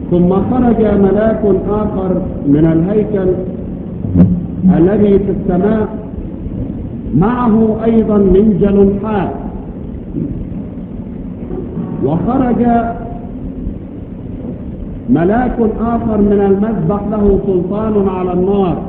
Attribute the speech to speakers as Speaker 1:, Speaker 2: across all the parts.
Speaker 1: ثم خرج ملاك آخر من الهيكل الذي في السماء معه أيضا منجل حاد وخرج ملاك آخر من المذبح له سلطان على النار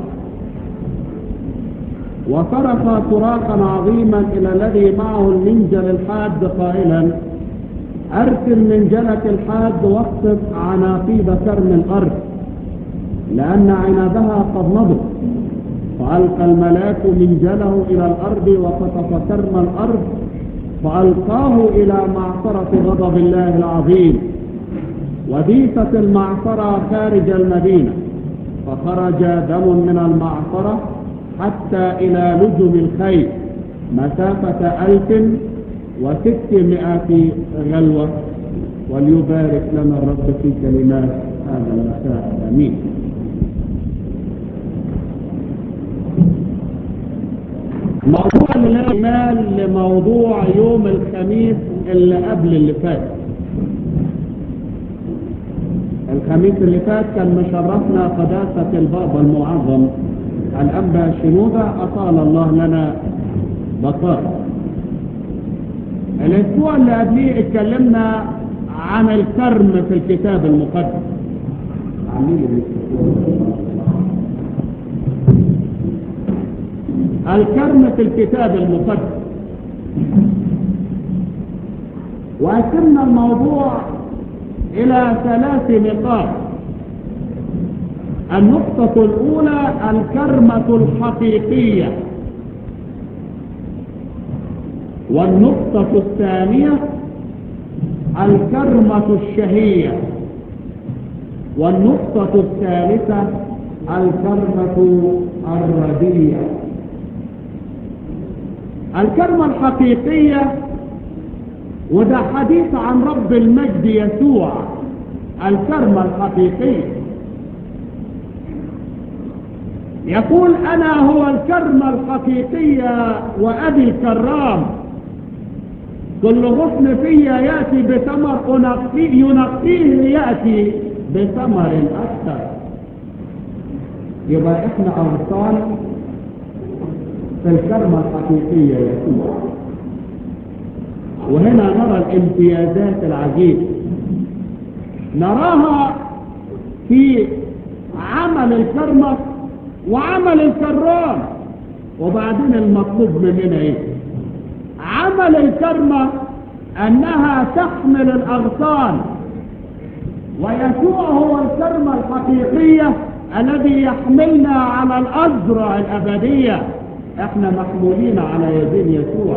Speaker 1: وصرخ صراخا عظيما إلى الذي معه المنجل الحاد قائلا أرسل منجلك الحاد واقصف عناقيب كرم الأرض لأن عنبها قد نضج فألقى الملاك منجله إلى الأرض وقطف كرم الأرض فألقاه إلى معصرة غضب الله العظيم وديست المعصرة خارج المدينة فخرج دم من المعصرة حتى إلى لجم الخيل مسافة ألف وستمائة غلوة وليبارك لنا الرب في كلمات هذا المساء آمين موضوع الإيمان لموضوع يوم الخميس اللي قبل اللي فات الخميس اللي فات كان مشرفنا قداسة البابا المعظم الأنبا شنودة أطال الله لنا بقاء الأسبوع اللي قبليه اتكلمنا عن الكرم في الكتاب المقدس الكرم في الكتاب المقدس وقسمنا الموضوع إلى ثلاث نقاط النقطة الأولى الكرمة الحقيقية والنقطة الثانية الكرمة الشهية والنقطة الثالثة الكرمة الردية الكرمة الحقيقية وده حديث عن رب المجد يسوع الكرمة الحقيقية يقول أنا هو الكرمة الحقيقية وأبي الكرام كل غصن فيا يأتي بثمر أنقيه ينقيه ليأتي بثمر أكثر يبقى إحنا أغصان في الكرمة الحقيقية يسوع وهنا نرى الامتيازات العجيبة نراها في عمل الكرمة وعمل الكرام وبعدين المطلوب مننا ايه عمل الكرمة انها تحمل الاغصان ويسوع هو الكرمة الحقيقية الذي يحملنا على الازرع الابدية احنا محمولين على يدين يسوع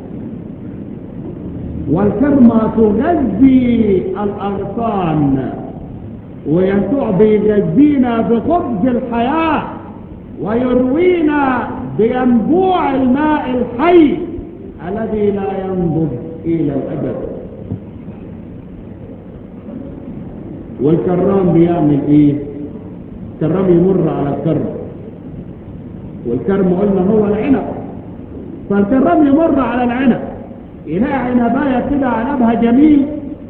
Speaker 1: والكرمة تغذي الأغصان ويسوع بيغذينا بخبز الحياة ويروينا بينبوع الماء الحي الذي لا ينضب إلى الأبد والكرام بيعمل إيه؟ الكرام يمر على الكرم والكرم قلنا هو العنب فالكرام يمر على العنب يلاقي عنباية كده عنبها جميل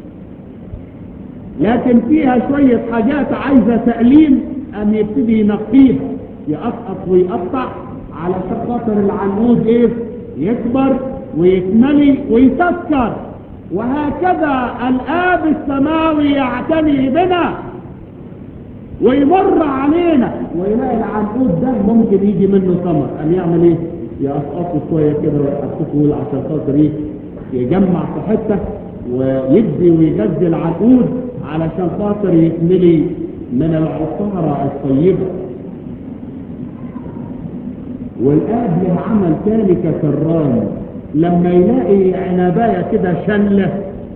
Speaker 1: لكن فيها شوية حاجات عايزة تأليم أن يبتدي ينقيها يقطقط ويقطع على خاطر العنقود ايه يكبر ويكملي ويسكر وهكذا الآب السماوي يعتني بنا ويمر علينا ويلاقي العنقود ده ممكن يجي منه ثمر أن يعمل ايه يقطقطه شوية كده ويحطه عشان خاطر ايه يجمع في حته ويدي ويغذي العنقود علشان خاطر يكملي من العصارة الطيبة والآب له عمل تاني ككرام لما يلاقي عنباية كده شلة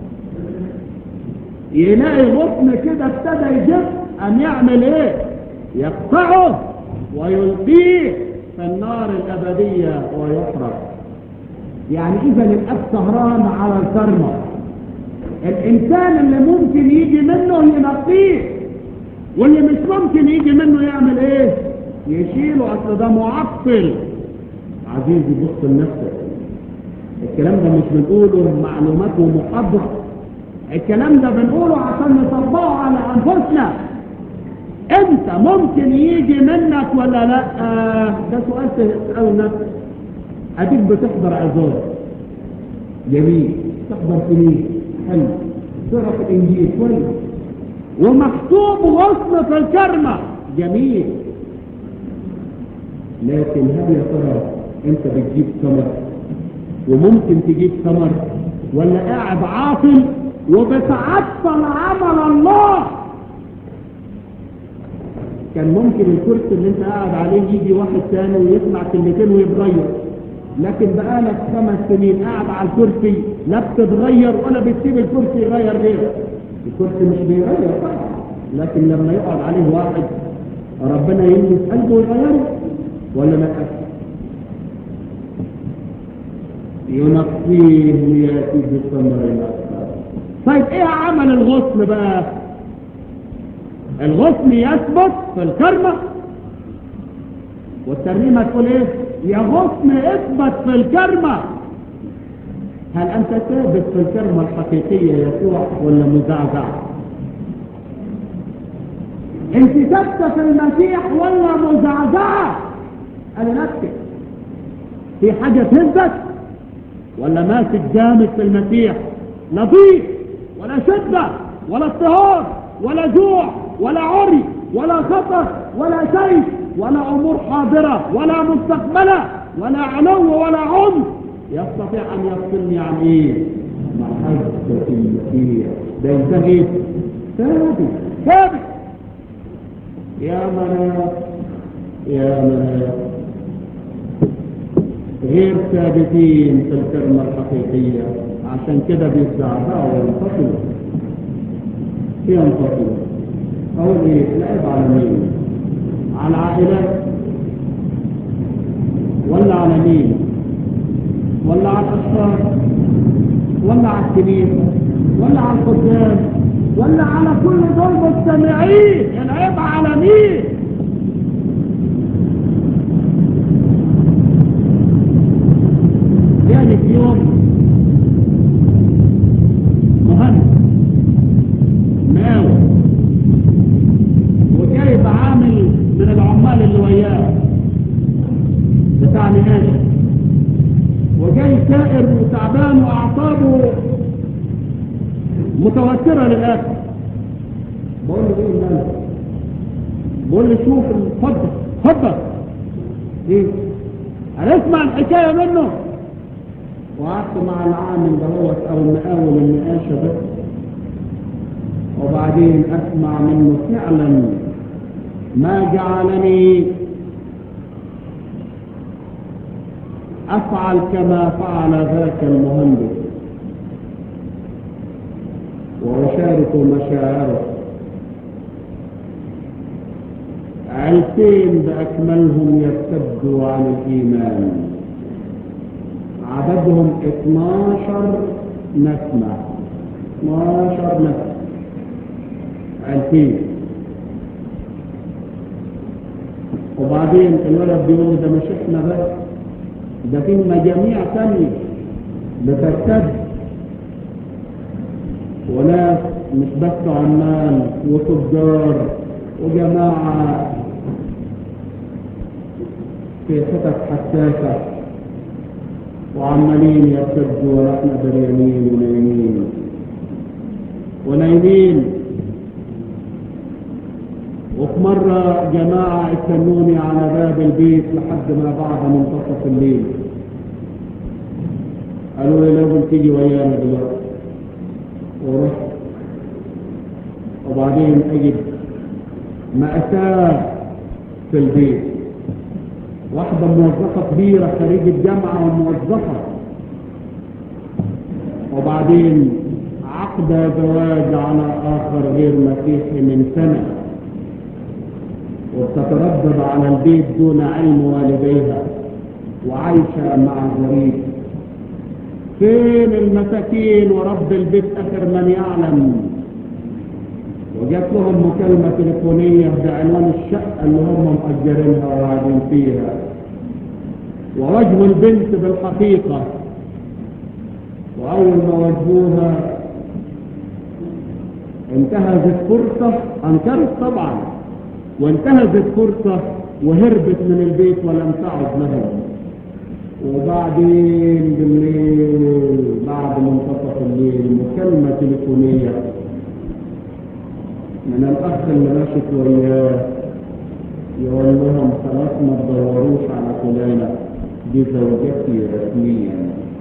Speaker 1: يلاقي غصن كده ابتدى يجف أن يعمل ايه يقطعه ويلقيه في النار الأبدية ويحرق يعني إذا الأب سهران على الكرمة الإنسان اللي ممكن يجي منه ينقيه واللي مش ممكن يجي منه يعمل إيه يشيله أصل ده معطل عزيزي بص لنفسك الكلام ده مش بنقوله معلومات ومحاضرة الكلام ده بنقوله عشان نطبقه على أنفسنا انت ممكن يجي منك ولا لا آه ده سؤال تسأله نفسك اديك بتحضر عظام جميل تحضر كنيسة حلو تعرف الانجيل كويس ومكتوب غصن في الكرمة جميل لكن هل يا ترى انت بتجيب ثمر وممكن تجيب ثمر ولا قاعد عاطل وبتعطل عمل الله كان ممكن الكرسي اللي انت قاعد عليه يجي واحد تاني ويسمع كلمتين ويتغير لكن بقالك خمس سنين قاعد على الكرسي لا بتتغير ولا بتسيب الكرسي يغير غيرك الكرسي مش بيغير طبعا لكن لما يقعد عليه واحد ربنا يلمس قلبه ويغيره ولا لا ينقيه لياتي بالثمر الاكثر طيب ايه عمل الغصن بقى الغصن يثبت في الكرمه والترنيمه تقول ايه يا غصن اثبت في الكرمه هل انت ثابت في الكرمه الحقيقيه يسوع ولا مزعزع انت ثابته في المسيح ولا مزعزعه انا نفسك في حاجه تهزك ولا ماسك جامد في المسيح لا ضيق ولا شده ولا اضطهاد ولا جوع ولا عري ولا خطر ولا سيف ولا امور حاضره ولا مستقبله ولا علو ولا عنف يستطيع ان يفصلني عن ايه محبه المسيح ده انسان ايه ثابت ثابت يا مناف يا مناف غير ثابتين في الكلمة الحقيقية عشان كده بيتزعزعوا وينفصلوا ينفصلوا أقول إيه؟ العيب على مين؟ على العائلات ولا على مين؟ ولا على الأشخاص ولا على الكنيسة ولا على الخدام ولا على كل دول مجتمعين العيب على مين؟ يعني في يوم مهندس مقاول وجايب عامل من العمال اللي وياه بتاع نقاش وجاي سائر وتعبان واعصابه متوتره للاخر بقول له ايه المال بقول له شوف اتفضل اتفضل ايه هنسمع الحكايه منه وقعدت مع العامل دهوت او المقاول النقاشه ده وبعدين اسمع منه فعلا ما جعلني افعل كما فعل ذاك المهندس واشارك مشاعره عيلتين باكملهم يرتدوا عن الايمان عددهم 12 نسمة 12 نسمة عيلتين وبعدين الولد بيقول ده مش احنا بس ده في مجاميع تانية بترتد وناس مش بس عمال وتجار وجماعة في حتت حساسة وعمالين يرتدوا ونحن دريانين ونايمين ونايمين وفي مرة جماعة استنوني على باب البيت لحد ما بعد منتصف الليل قالوا لي لازم تيجي ويانا دلوقتي ورحت وبعدين اجد مأساة في البيت واحدة موظفة كبيرة خريجة جامعة وموظفة وبعدين عقد زواج على آخر غير مسيحي من سنة وبتتردد على البيت دون علم والديها وعايشة مع غريب فين المساكين ورب البيت آخر من يعلم وجات لهم مكالمة تليفونية بعنوان الشقة اللي هم مأجرينها وقاعدين فيها ووجهوا البنت بالحقيقة وأول ما وجهوها انتهزت فرصة أنكرت طبعا وانتهزت فرصة وهربت من البيت ولم تعد لهم وبعدين بالليل بعد منتصف الليل مكالمة تليفونية من الأخ اللي ماشت وياه يقول لهم خلاص ما تدوروش على فلانة دي زوجتي رسميا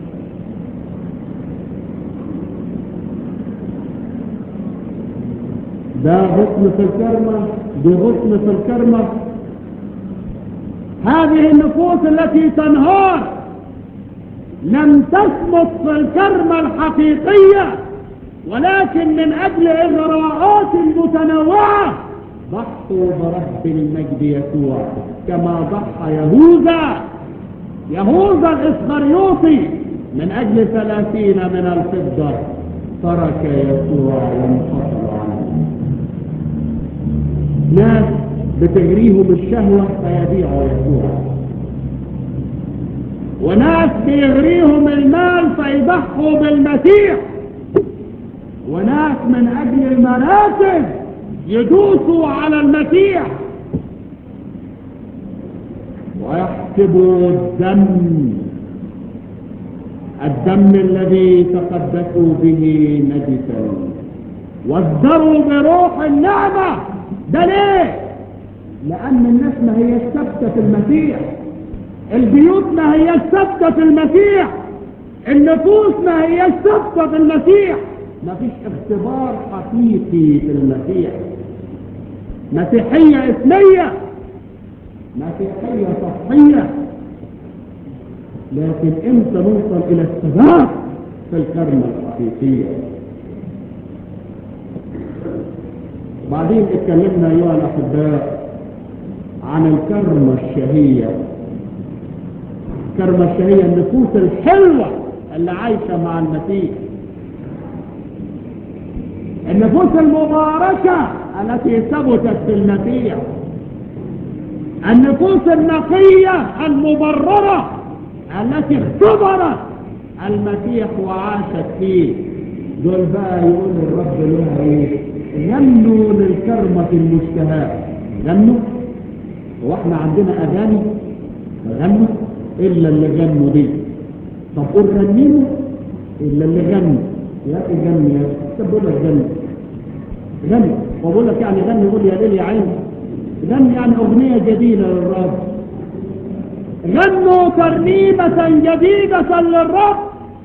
Speaker 1: ده غصن في الكرمة دي غصن في الكرمة هذه النفوس التي تنهار لم تثبت في الكرمة الحقيقية ولكن من أجل إغراءات متنوعة ضحوا برب المجد يسوع كما ضحى يهوذا يهوذا الإسخريوطي من أجل ثلاثين من الفضة ترك يسوع وانفصل عنه ناس بتغريهم الشهوة فيبيعوا يسوع وناس بيغريهم المال فيضحوا بالمسيح وناس من أجل المراكز يدوسوا على المسيح ويحسبوا الدم الدم الذي تقدسوا به نجسا وازدروا بروح النعمة ده ليه لأن الناس ما هي ثابتة في المسيح البيوت ما هي ثابتة في المسيح النفوس ما هي ثابتة في المسيح ما فيش اختبار حقيقي في المسيح مسيحية اسمية مسيحية صحية لكن امتى نوصل الى الثبات في الكرمة الحقيقية بعدين اتكلمنا ايها الاحباء عن الكرمة الشهية الكرمة الشهية النفوس الحلوة اللي عايشة مع المسيح النفوس المباركة التي ثبتت في المسيح النفوس النقية المبررة التي اختبرت المسيح وعاشت فيه دول بقى يقول الرب لها ايه غنوا للكرمة المشتهاة غنوا واحنا عندنا اغاني غنوا الا اللي غنوا دي طب قول غنينوا الا اللي غنوا يا اخي غني يا اخي طب بقول لك غني غني وبقول لك يعني غني قول يا ليل يا عين غني يعني اغنيه جديده للرب غنوا ترنيمه جديده للرب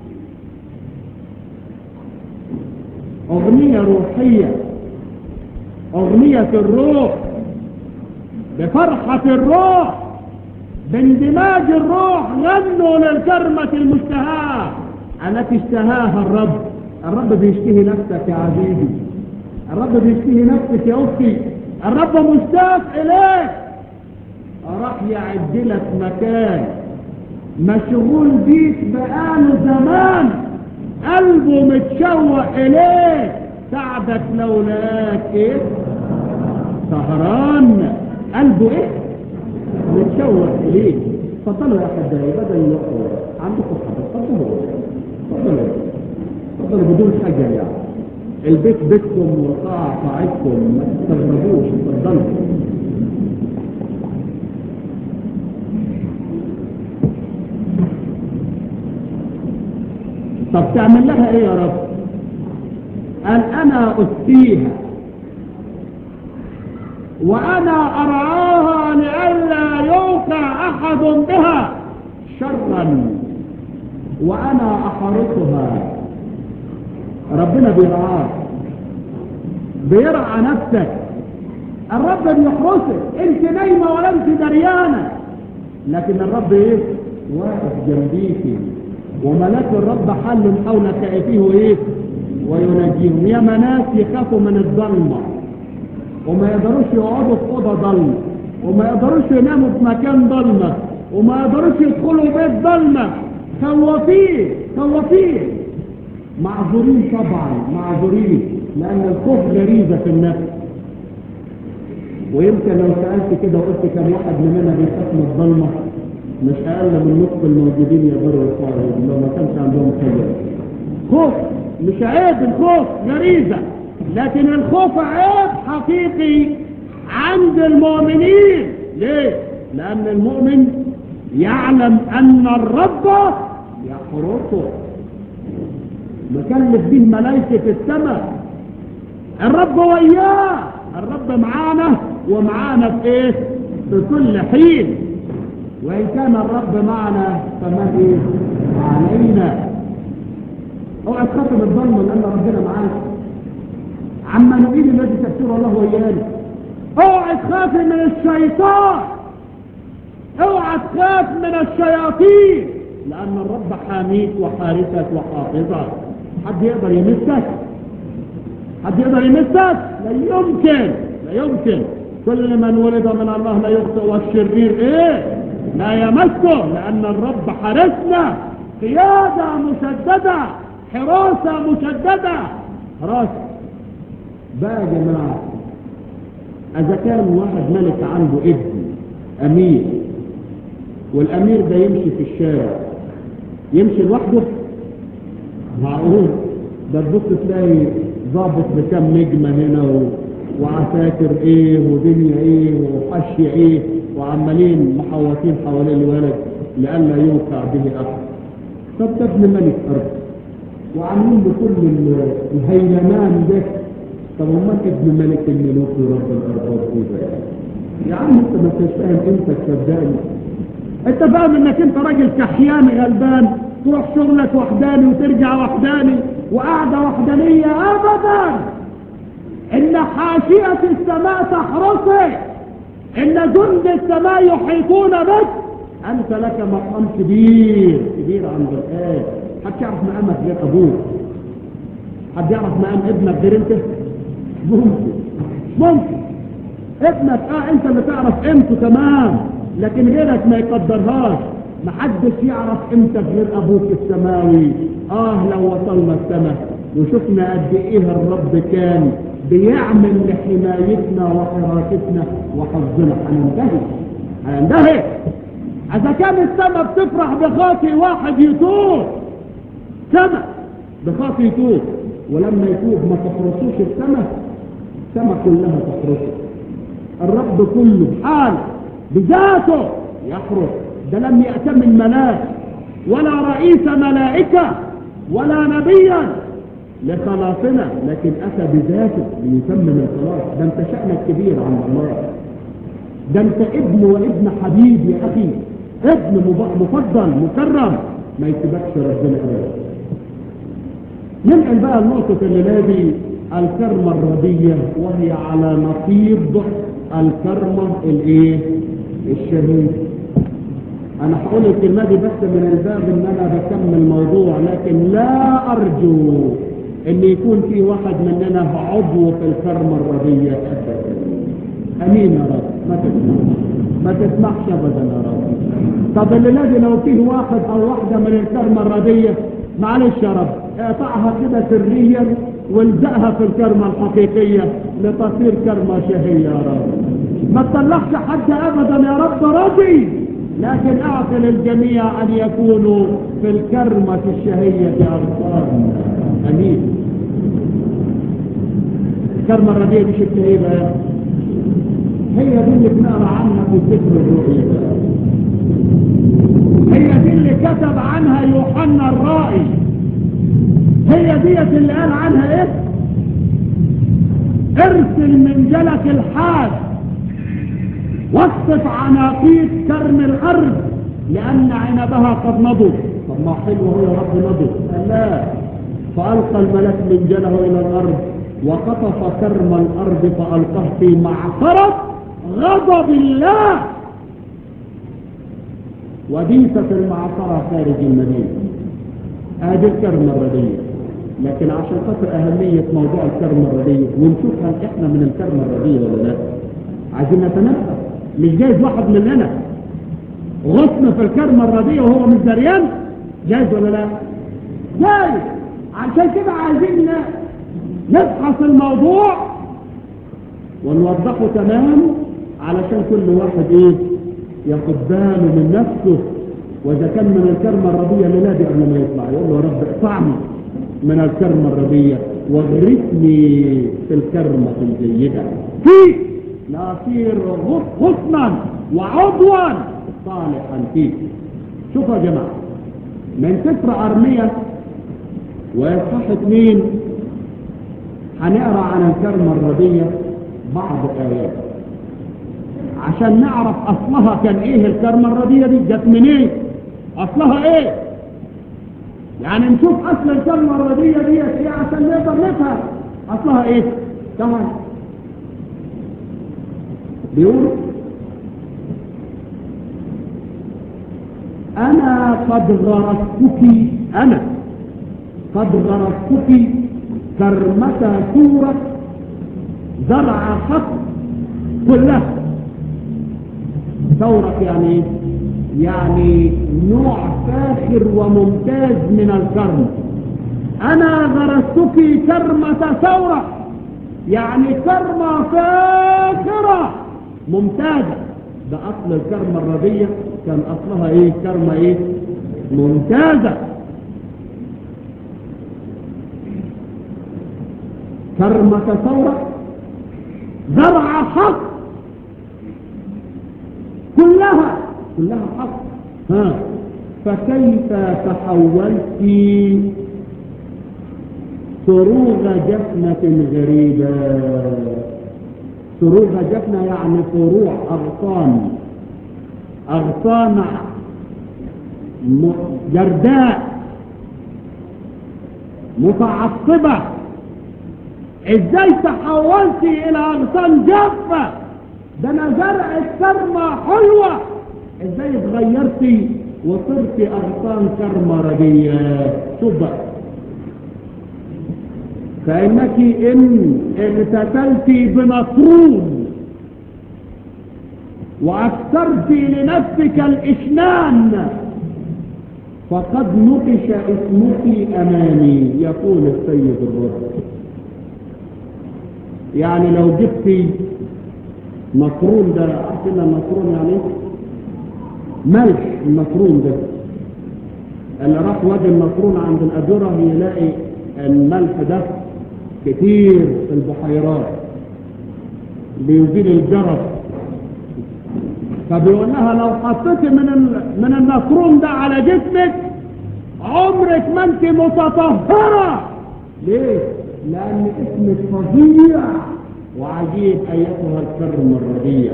Speaker 1: اغنيه روحيه اغنيه الروح بفرحه الروح باندماج الروح غنوا للكرمه المشتهاه التي اشتهاها الرب الرب بيشتهي نفسك يا عزيزي الرب بيشتهي نفسك يا اختي الرب مشتاق اليك راح يعد لك مكان مشغول بيك بقاله زمان قلبه متشوق اليك ساعدك لو لقاك ايه سهران قلبه ايه متشوق اليك اتفضلوا يا احبائي بدل يقعوا عندكم حاجه اتفضلوا اتفضلوا اتفضلوا بدون حاجه يعني البيت بيتكم والقاعة قاعتكم ما تستغربوش اتفضلوا طب تعمل لها ايه يا رب قال انا اسقيها وانا ارعاها لئلا يوقع احد بها شرا وانا احرسها ربنا بيرعاك بيرعى نفسك الرب بيحرسك انت نايمة ولا انت دريانة لكن الرب ايه واقف جنبيك وملاك الرب حل حول كائفيه ايه وينجيهم يا ناس يخافوا من الظلمة وما يقدروش يقعدوا في اوضه ضلمه وما يقدروش يناموا في مكان ضلمه وما يقدروش يدخلوا بيت ضلمه خوافين خوافين معذورين طبعا معذورين لان الخوف غريزه في النفس ويمكن لو سالت كده وقلت كم واحد مننا بيخاف من الضلمه مش اقل من نصف الموجودين يقدروا يقارنوا لو ما كانش عندهم خبره خوف مش عيب الخوف غريزه لكن الخوف عيب حقيقي عند المؤمنين ليه لان المؤمن يعلم ان الرب يحرسه مكلف به ملائكة السماء الرب وياه الرب معانا ومعانا في ايه في كل حين وان كان الرب معنا فما ايه علينا اوعى تخاف من الظلم لان ربنا معاك عما نريد الذي تكتب الله ويانا اوعى تخاف من الشيطان اوعى تخاف من الشياطين لان الرب حاميك وحارسك وحافظك حد يقدر يمسك حد يقدر يمسك لا يمكن لا يمكن كل من ولد من الله لا يخطئ والشرير ايه لا يمسه لان الرب حارسنا قيادة مشددة حراسة مشددة حراسة بقى يا جماعة اذا كان واحد ملك عنده ابن امير والامير ده يمشي في الشارع يمشي لوحده معقول ده تبص تلاقي ضابط بكم نجمة هنا و... وعساكر ايه ودنيا ايه وحشي ايه وعمالين محوطين حوالين الولد لئلا يوقع به احد طب ده ابن ملك ارض وعاملين بكل ال- الهيلمان ده طب امال ابن ملك الملوك ورب الارباب ايه بقى يا عم انت ما انتش فاهم انت تصدقني انت فاهم انك انت راجل كحيان غلبان تروح شغلك وحداني وترجع وحداني وقاعدة وحدانية ابدا ان حاشية السماء تحرسك ان جند السماء يحيطون بك انت لك مقام كبير كبير عند الآن حد يعرف مقامك غير ابوك حد يعرف مقام ابنك غير انت ممكن ممكن ابنك اه انت اللي تعرف قيمته تمام لكن غيرك ما يقدرهاش محدش يعرف قيمتك غير ابوك السماوي اه لو وصلنا السماء وشفنا قد ايه الرب كان بيعمل لحمايتنا وحراستنا وحفظنا هننتهي هننتهي اذا كان السماء بتفرح بخاطي واحد يتوب سماء بخاطي يتوب ولما يتوب ما تحرسوش السماء السماء كلها تحرسه الرب كله حال بذاته يحرس ده لم يأتمن ملاك ولا رئيس ملائكة ولا نبيا لخلاصنا لكن أتى بذاته ليتمم الخلاص ده انت شأنك كبير عند الله ده انت ابن وابن حبيب يا أخي ابن مب- مفضل مكرم ما يسيبكش ربنا أبدا ننقل بقى النقطة اللي دي الكرمة الردية وهي على نقيض الكرمة الايه الشهيد انا هقول الكلمة دي بس من الباب ان انا بكمل موضوع لكن لا ارجو ان يكون في واحد مننا عضو في الكرمة الردية ابدا امين يا رب ما تسمحش ما تسمحش ابدا يا رب طب اللي لازم لو فيه واحد او واحدة من الكرمة الردية معلش يا رب اقطعها كده سريا والزقها في الكرمة الحقيقية لتصير كرمة شهية يا رب ما تطلعش حد ابدا يا رب راضي لكن اعطي للجميع ان يكونوا في الكرمة الشهية اغصان امين الكرمة الرديئة دي شكلها ايه بقى هي دي اللي بنقرا عنها في سفر الرؤيا بقى هي دي اللي كتب عنها يوحنا الرائي هي ديت اللي قال عنها ايه ارسل من جلك الحاد واقصف عناقيد كرم الارض لان عنبها قد نضج طب ما حلو هو يا رب نضج قال لا فالقى الملك من جله الى الارض وقطف كرم الارض فالقاه في معصره غضب الله وديسة المعصرة خارج المدينة هذه الكرمة الردية لكن عشان خاطر أهمية موضوع الكرمة الردية ونشوف هل إحنا من الكرمة الردية ولا لا عايزين نتنفس مش جايز واحد مننا غصن في الكرمة الردية وهو مش دريان جايز ولا لا جايز عشان كده عايزين ن- نبحث الموضوع ونوضحه تمام علشان كل واحد ايه ياخد باله من نفسه واذا كان من الكرمة الرضية اللي لا دي قبل ما يطلع يقول له يا رب اقطعني من الكرمة الرضية واغرسني في الكرمة الجيدة في لأصير غصنا وعضوا صالحا فيه شوفوا يا جماعة من سفر أرمية وإصحاح اثنين هنقرا عن الكرمة الردية بعض آيات عشان نعرف أصلها كان إيه الكرمة الردية دي جت منين إيه؟ أصلها إيه يعني نشوف أصل الكرمة الردية دي إيه عشان نقدر نفهم أصلها إيه تعال بيقول أنا قد غرستك أنا قد غرستك كرمة سورة زرع حق كلها ثورة يعني ايه؟ يعني نوع فاخر وممتاز من الكرم انا غرستك كرمة ثورة يعني كرمة فاخرة ممتازة ده اصل الكرمة الربية كان اصلها ايه كرمة ايه ممتازة كرمة ثورة زرع حق كلها كلها حق ها فكيف تحولت صروغ جفنة غريبة صروغ جفنة يعني فروع أغصان أغصان جرداء متعصبة ازاي تحولت الى اغصان جافة ده انا زرع الكرمة حلوة ازاي اتغيرتي وصرت اغصان كرمة ردية شوف بقى فانك ان اغتسلت بنطرون واكثرت لنفسك الاشنان فقد نقش اسمك امامي يقول السيد الرب يعني لو جبت مقرون ده عارفين المقرون يعني ايه ملح المقرون ده اللي راح وادي المقرون عند الأجرة يلاقي الملح ده كتير في البحيرات بيزيل الجرس فبيقول لها لو حطيت من من المقرون ده على جسمك عمرك ما انت متطهره ليه لأن اسمك فظيع وعجيب أيتها الكرمة الردية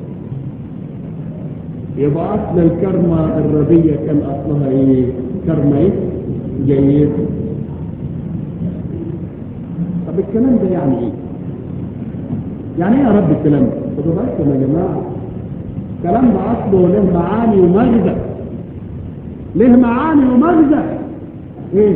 Speaker 1: يبقى أصل الكرمة الردية كان أصلها إيه؟ كرمة إيه؟ جيد طب الكلام ده يعني إيه؟ يعني إيه يا رب الكلام ده؟ خدوا بالكم يا جماعة الكلام ده أصله له معاني ومغزى له معاني ومغزى إيه؟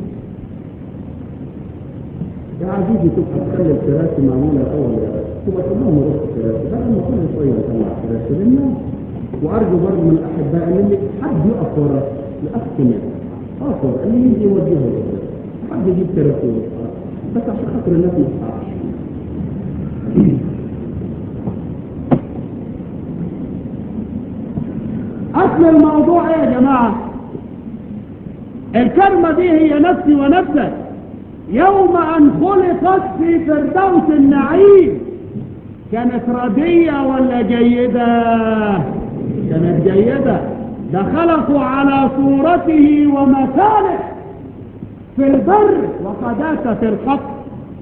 Speaker 1: يا عزيزي تبقى تخلي الكراسي معمولة أول تبقى كلهم يروحوا الكراسي بدل ما كل شوية نطلع كراسي للناس وأرجو برضه من الأحباء إن اللي حد يقف ورا الأحكمة أقف اللي يجي يوجهه حد يجيب كراسي بس عشان خاطر الناس ما تتعبش أصل الموضوع إيه يا جماعة؟ الكلمة دي هي نفسي ونفسك يوم أن خلقت في فردوس النعيم كانت ردية ولا جيدة كانت جيدة ده خلقوا على صورته ومكانه في البر وقداسة الحق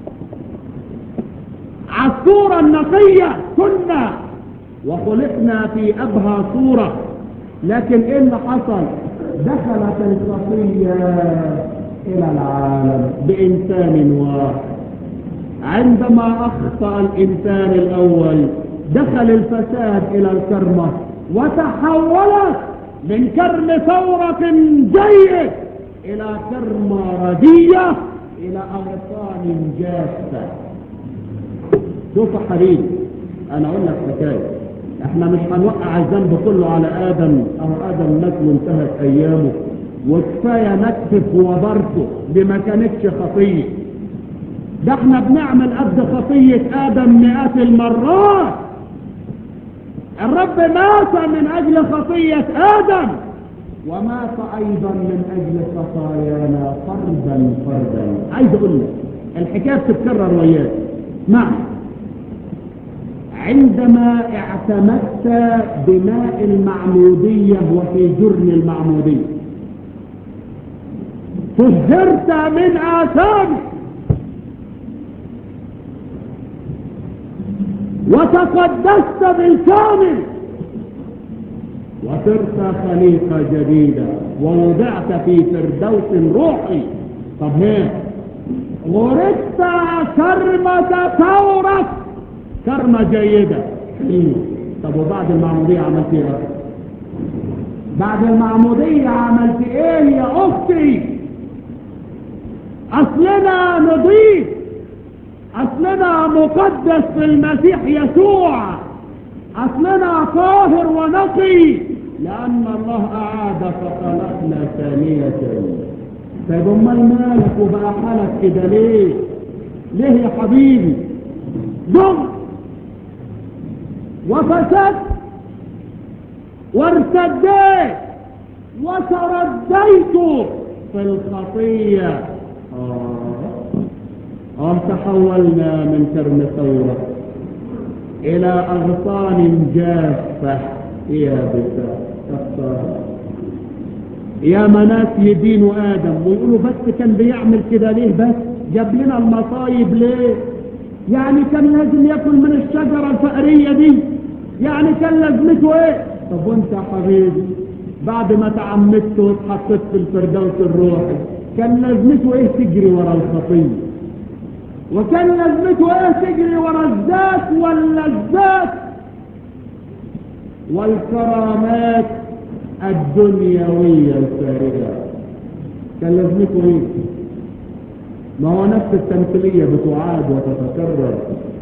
Speaker 1: على الصورة النقية كنا وخلقنا في أبهى صورة لكن إيه اللي حصل دخلت الخطية إلى العالم بإنسان واحد عندما أخطأ الإنسان الأول دخل الفساد إلى الكرمة وتحولت من كرم ثورة جيد إلى كرمة ردية إلى أغصان جافة شوف حبيبي أنا أقول لك حكاية احنا مش هنوقع الذنب كله على آدم أو آدم مات وانتهت أيامه وكفاية نكفف وبرته دي ما كانتش خطية ده احنا بنعمل قد خطية آدم مئات المرات الرب مات من أجل خطية آدم ومات أيضا من أجل خطايانا فردا فردا عايز أقول لك الحكاية بتتكرر وياك معنى عندما اعتمدت بماء المعمودية وفي جرن المعمودية طهرت من آثامك وتقدست بالكامل وصرت خليقة جديدة ووضعت في فردوس روحي طب هيه غرست كرمة ثورة كرمة جيدة حلو طب وبعد المعمودية عملت ايه بعد المعمودية عملت ايه يا اختي اصلنا نضيف اصلنا مقدس في المسيح يسوع اصلنا طاهر ونقي لان الله اعاد فخلقنا ثانية طيب امال مالك وبقى حالك كده ليه ليه يا حبيبي ضغط وفسدت وارتديت وترديت في الخطية آه تحولنا من كرم ثورة إلى أغصان جافة يا بتا يا مناس يدينوا آدم ويقولوا بس كان بيعمل كده ليه بس جاب لنا المصايب ليه يعني كان لازم ياكل من الشجرة الفقرية دي يعني كان لازمته ايه طب وانت يا حبيبي بعد ما تعمدت واتحطيت في الفردوس الروحي كان لازمته ايه تجري ورا الخطيه وكان لازمته ايه تجري ورا الذات واللذات والكرامات الدنيوية الفارغة كان لازمته ايه ما هو نفس التمثيلية بتعاد وتتكرر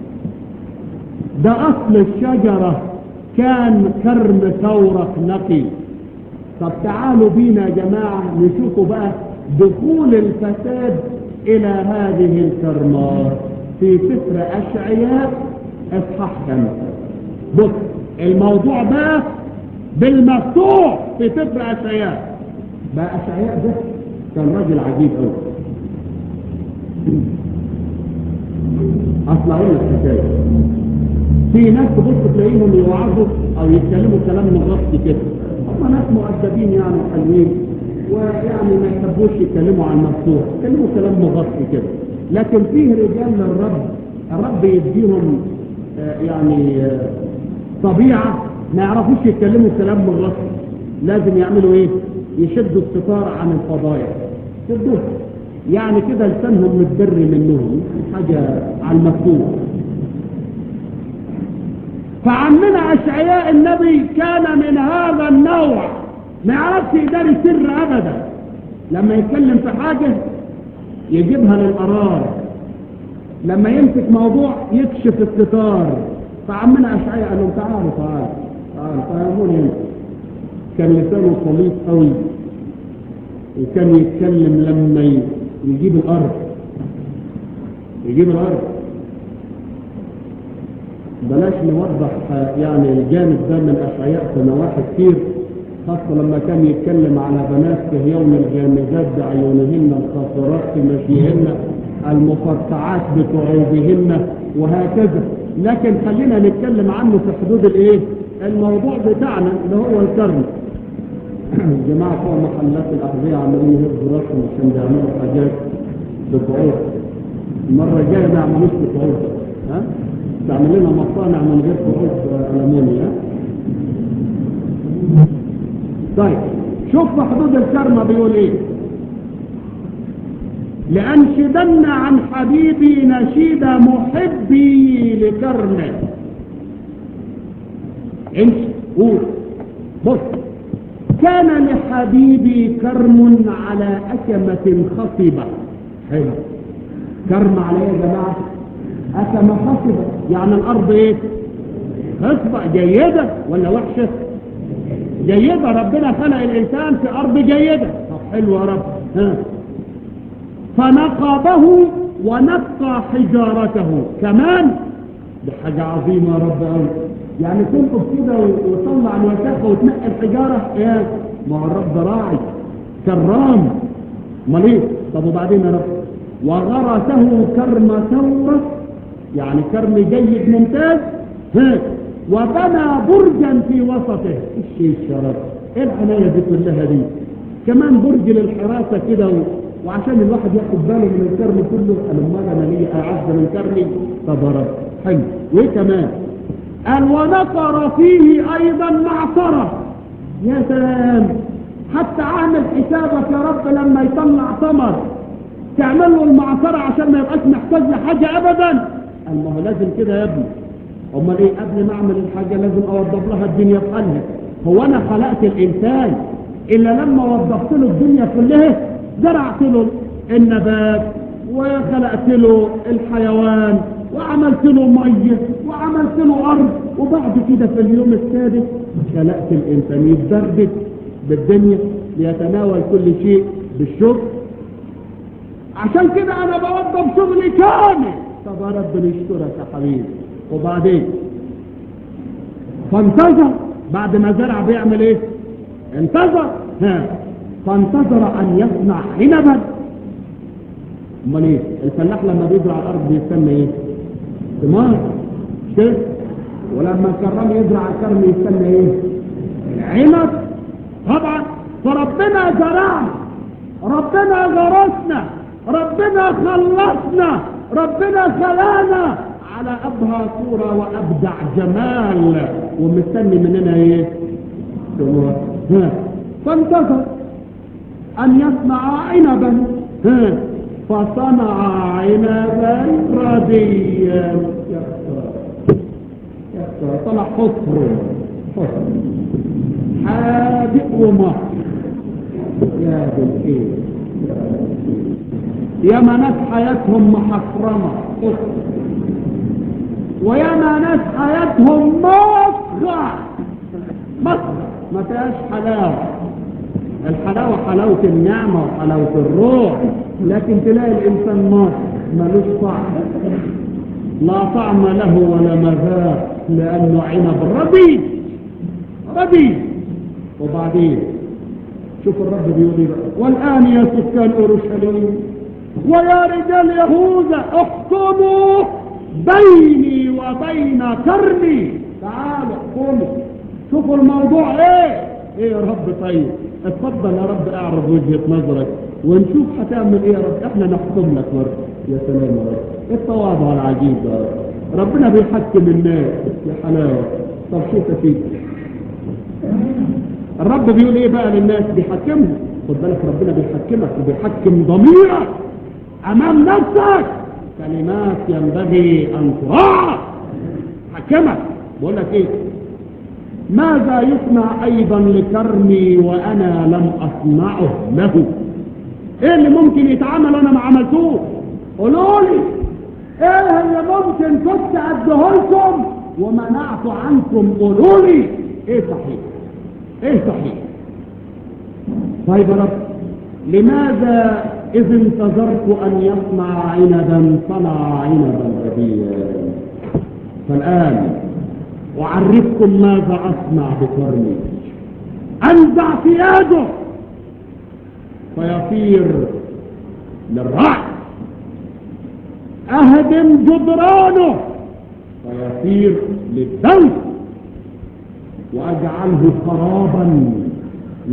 Speaker 1: ده اصل الشجرة كان كرم ثورة نقي طب تعالوا بينا يا جماعة نشوفوا بقى دخول الفساد الى هذه الكرمات في سفر اشعياء اصحاح خمسة بص الموضوع بقى بالمفتوح في سفر اشعياء بقى اشعياء ده كان راجل عجيب قوي اصل اقول لك حكايه في ناس تبص تلاقيهم يوعظوا او يتكلموا كلام مغطي كده هم ناس مؤدبين يعني وحلوين ويعني ما يحبوش يتكلموا عن مفتوح يتكلموا كلام مغطي كده لكن فيه رجال للرب الرب يديهم آه يعني آه طبيعة ما يعرفوش يتكلموا كلام مغطي لازم يعملوا ايه يشدوا الستار عن الفضايح يشدوه يعني كده لسانهم متدري منهم حاجة على المفتوح فعمنا اشعياء النبي كان من هذا النوع ما يعرفش يداري سر ابدا لما يتكلم في حاجة يجيبها للقرار لما يمسك موضوع يكشف الستار فعمنا اشعياء قال لهم تعالوا تعالوا تعالوا فهموني انت كان لسانه طليق قوي وكان يتكلم لما يجيب الارض يجيب الارض بلاش نوضح يعني الجانب ده من اشعياء في نواحي كتير خاصة لما كان يتكلم على بنات صهيون الجامدات بعيونهن الخاصرات في مشيهن المفرطعات بكعوبهن وهكذا لكن خلينا نتكلم عنه في حدود الايه الموضوع بتاعنا اللي هو الكرم جماعة بتوع محلات الأحذية عمالين يهزوا راسهم عشان بيعملوا حاجات بكعوب المرة الجاية ما يعملوش بكعوب ها تعمل لنا مصانع من غير كعوب ألمونيا طيب شوف في حدود الكرمة بيقول ايه لأنشدن عن حبيبي نشيد محبي لكرمه انت قول بص كان لحبيبي كرم على أكمة خصبة حلو كرم على ايه يا جماعة أكمة خصبة يعني الأرض ايه خصبة جيدة ولا وحشة جيدة ربنا خلق الإنسان في أرض جيدة طب حلو يا رب ها فنقبه ونقى حجارته كمان دي حاجة عظيمة يا رب قوي يعني تنقب كده وتطلع الوساخة وتنقي الحجارة ايه ما هو الرب ده راعي كرام امال ايه طب وبعدين يا رب وغرسه كرم ثورة يعني كرم جيد ممتاز ها وبنى برجا في وسطه ايش الشرف ايه العناية دي كلها دي كمان برج للحراسة كده و... وعشان الواحد ياخد باله من الكرم كله قال امال انا ليه اعز من كرمي طب يا رب حلو وايه كمان قال ونقر فيه ايضا معصرة يا سلام حتى عامل حسابك يا رب لما يطلع ثمر تعمل له المعصرة عشان ما يبقاش محتاج لحاجة ابدا قال ما هو لازم كده يا ابني امال ايه قبل ما اعمل الحاجة لازم اوضب لها الدنيا في حالها هو انا خلقت الانسان الا لما وضبت له الدنيا كلها زرعت له النبات وخلقت له الحيوان وعملت له ميه وعملت له ارض وبعد كده في اليوم السادس خلقت الانسان يتدربك بالدنيا ليتناول كل شيء بالشكر عشان كده انا بوضب شغلي كامل طب يا رب نشكرك يا حبيبي وبعدين فانتظر بعد ما زرع بيعمل ايه انتظر ها فانتظر ان يصنع عنبا امال ايه الفلاح لما بيزرع الارض بيستنى ايه ثمار كده ولما الكرم يزرع الكرم يستنى ايه العنب طبعا فربنا زرعنا ربنا غرسنا ربنا خلصنا ربنا خلانا على ابهى صوره وابدع جمال ومستني مننا ايه ثمار ها فانتظر أن يصنع عنبا ها فصنع عنبا رديا طلع حصر حصر حادق ومر يا بالخير ياما ناس حياتهم محفرمة وياما ناس حياتهم مصغع مصغع ما فيهاش حلاوة الحلاوة حلاوة النعمة وحلاوة الروح لكن تلاقي الإنسان مصر ملوش طعم لا طعم له ولا مذاق لأنه عنب رديء رديء وبعدين شوف الرب بيقول ايه بقى والآن يا سكان أورشليم ويا رجال يهوذا احكموا بيني وبين كرمي تعالوا احكموا شوفوا الموضوع ايه ايه يا رب طيب اتفضل يا رب اعرض وجهة نظرك ونشوف هتعمل ايه يا رب احنا نحكم لك مرة يا سلام يا رب التواضع العجيب ده يا رب ربنا بيحكم الناس يا حلاوة طب شوف يا سيدي الرب بيقول ايه بقى للناس بيحكمهم خد بالك ربنا بيحكمك وبيحكم ضميرك امام نفسك كلمات ينبغي ان تراعى حكمك بقول لك ايه ماذا يصنع ايضا لكرمي وانا لم اصنعه له ايه اللي ممكن يتعمل وانا ما عملتوش قولوا لي ايه اللي ممكن كنت اديهولكم ومنعت عنكم قولوا لي ايه صحيح ايه صحيح طيب يا رب لماذا اذ انتظرت ان يصنع عنبا صنع عنبا رديا فالان أعرفكم ماذا أصنع بكرمي أنزع ثيابه فيطير للرأس أهدم جدرانه فيطير للدوس وأجعله خرابا